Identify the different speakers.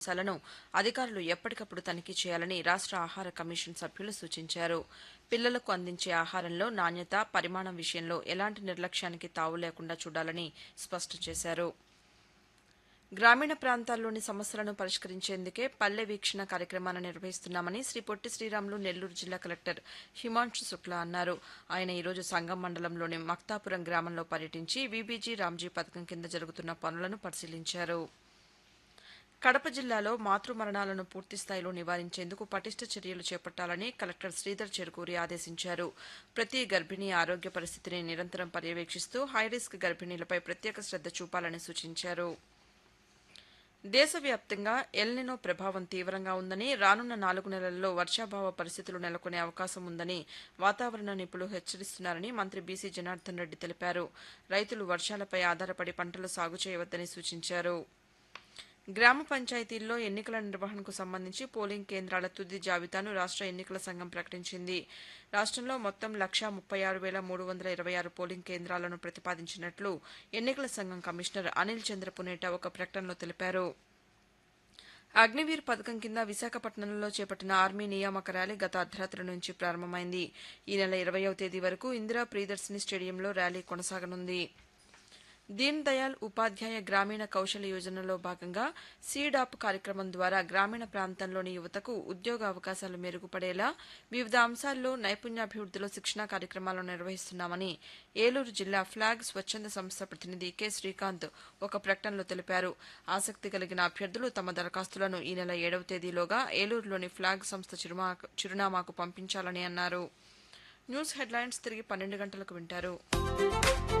Speaker 1: అంశాలను అధికారులు ఎప్పటికప్పుడు తనిఖీ చేయాలని రాష్ట్ర ఆహార కమిషన్ సభ్యులు సూచించారు పిల్లలకు అందించే ఆహారంలో నాణ్యత పరిమాణం విషయంలో ఎలాంటి నిర్లక్ష్యానికి తావు లేకుండా చూడాలని స్పష్టం చేశారు గ్రామీణ ప్రాంతాల్లోని సమస్యలను పరిష్కరించేందుకే పల్లె వీక్షణ కార్యక్రమాన్ని నిర్వహిస్తున్నామని శ్రీ పొట్టి శ్రీరాములు నెల్లూరు జిల్లా కలెక్టర్ హిమాంశు శుక్లా అన్నారు ఆయన ఈరోజు సంగం మండలంలోని మక్తాపురం గ్రామంలో పర్యటించి వీబీజీ రామ్జీ పథకం కింద జరుగుతున్న పనులను పరిశీలించారు కడప జిల్లాలో మాతృ మరణాలను పూర్తి స్థాయిలో నివారించేందుకు పటిష్ట చర్యలు చేపట్టాలని కలెక్టర్ శ్రీధర్ చెరుకూరి ఆదేశించారు ప్రతి గర్భిణీ ఆరోగ్య పరిస్థితిని నిరంతరం పర్యవేక్షిస్తూ హైరిస్క్ గర్భిణీలపై ప్రత్యేక శ్రద్ధ చూపాలని సూచించారు దేశవ్యాప్తంగా ఎల్నినో ప్రభావం తీవ్రంగా ఉందని రానున్న నాలుగు నెలల్లో వర్షాభావ పరిస్థితులు నెలకొనే అవకాశం ఉందని వాతావరణ నిపుణులు హెచ్చరిస్తున్నారని మంత్రి బీసీ జనార్దన్ రెడ్డి తెలిపారు రైతులు వర్షాలపై ఆధారపడి పంటలు సాగు చేయవద్దని సూచించారు గ్రామ పంచాయతీల్లో ఎన్నికల నిర్వహణకు సంబంధించి పోలింగ్ కేంద్రాల తుది జాబితాను రాష్ట్ర ఎన్నికల సంఘం ప్రకటించింది రాష్ట్రంలో మొత్తం లక్షా ముప్పై ఆరు వేల మూడు వందల ఇరవై ఆరు పోలింగ్ కేంద్రాలను ప్రతిపాదించినట్లు ఎన్నికల సంఘం కమిషనర్ అనిల్ చంద్ర పునేట ఒక ప్రకటనలో తెలిపారు అగ్నివీర్ పథకం కింద విశాఖపట్నంలో చేపట్టిన ఆర్మీ నియామక ర్యాలీ గత అర్ధరాత్రి నుంచి ప్రారంభమైంది ఈ నెల ఇరవయవ తేదీ వరకు ఇందిరా ప్రియదర్శిని స్టేడియంలో ర్యాలీ కొనసాగనుంది దీన్ దయాళ్ ఉపాధ్యాయ గ్రామీణ కౌశల యోజనలో భాగంగా సీడాప్ కార్యక్రమం ద్వారా గ్రామీణ ప్రాంతంలోని యువతకు ఉద్యోగ అవకాశాలు మెరుగుపడేలా వివిధ అంశాల్లో నైపుణ్యాభివృద్ధిలో శిక్షణా కార్యక్రమాలను నిర్వహిస్తున్నామని ఏలూరు జిల్లా ఫ్లాగ్ స్వచ్ఛంద సంస్థ ప్రతినిధి కె శ్రీకాంత్ ఒక ప్రకటనలో తెలిపారు ఆసక్తి కలిగిన అభ్యర్థులు తమ దరఖాస్తులను ఈ నెల ఏడవ తేదీలోగా ఏలూరులోని ఫ్లాగ్ సంస్థ చిరుమా- చిరునామాకు పంపించాలని అన్నారు న్యూస్ హెడ్లైన్స్ తిరిగి పన్నెండు గంటలకు వింటారు